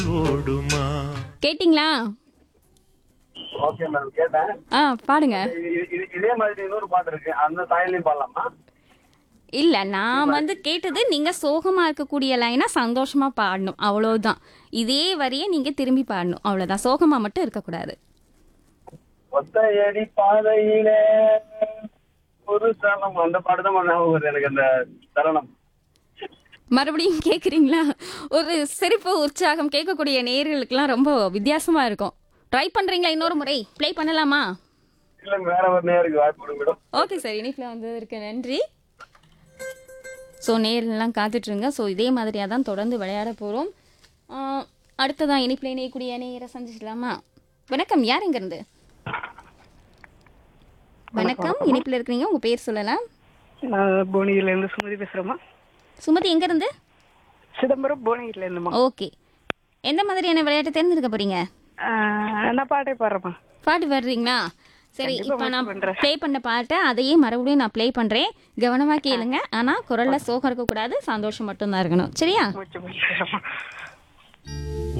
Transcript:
ஓடுமா கேட்டிங்களா okay madam கேட்டேன் ஆ பாடுங்க இது- இது- இதே மாதிரி இன்னொரு பாட்டு இருக்கு அந்த தாயிலையும் பாடலாமா இல்ல நான் வந்து கேட்டது நீங்க சோகமா இருக்கக்கூடிய லைனா சந்தோஷமா பாடணும் அவ்வளவுதான் இதே வரியை நீங்க திரும்பி பாடணும் அவ்வளவுதான் சோகமா மட்டும் இருக்கக்கூடாது ஒத்தையடி பாதையில ஒரு தருணம் அந்த பாட்டு தான் ஞாபகம் வருது எனக்கு அந்த தருணம் மறுபடியும் கேக்குறீங்களா ஒரு சிரிப்பு உற்சாகம் கேட்கக்கூடிய நேர்களுக்கெல்லாம் ரொம்ப வித்தியாசமா இருக்கும் ட்ரை பண்றீங்களா இன்னொரு முறை ப்ளே பண்ணலாமா இல்ல வேற ஒரு நேருக்கு வாய்ப்பு கொடுங்க மேடம் ஓகே சார் இனிப்பில் வந்ததற்கு நன்றி ஸோ நேரெல்லாம் காத்துட்ருங்க ஸோ இதே மாதிரியாக தான் தொடர்ந்து விளையாட போகிறோம் அடுத்ததான் இனிப்பில் இணையக்கூடிய நேரை சந்திச்சிடலாமா வணக்கம் யார் இருந்து வணக்கம் இனிப்பில் இருக்கிறீங்க உங்கள் பேர் சொல்லலாம் நான் புவனகிரிலேருந்து சுமதி பேசுகிறேம்மா சுமதி எங்கேருந்து சிதம்பரம் புவனகிரிலேருந்துமா ஓகே எந்த மாதிரியான விளையாட்டு தேர்ந்தெடுக்க போகிறீங்க நான் பாட்டே பாடுறேம்மா பாட்டு பாடுறீங்களா சரி கண்டிப்பா இப்போ நான் முயற்சி பண்றேன். ப்ளே பண்ண பாட்டை அதையே மறுபடியும் நான் ப்ளே பண்ணுறேன் கவனமாக கேளுங்க ஆனால் குரலில் சோகம் இருக்கக்கூடாது சந்தோஷம் மட்டும்தான் இருக்கணும் சரியா முயற்சி பண்ணிக்கிறேம்மா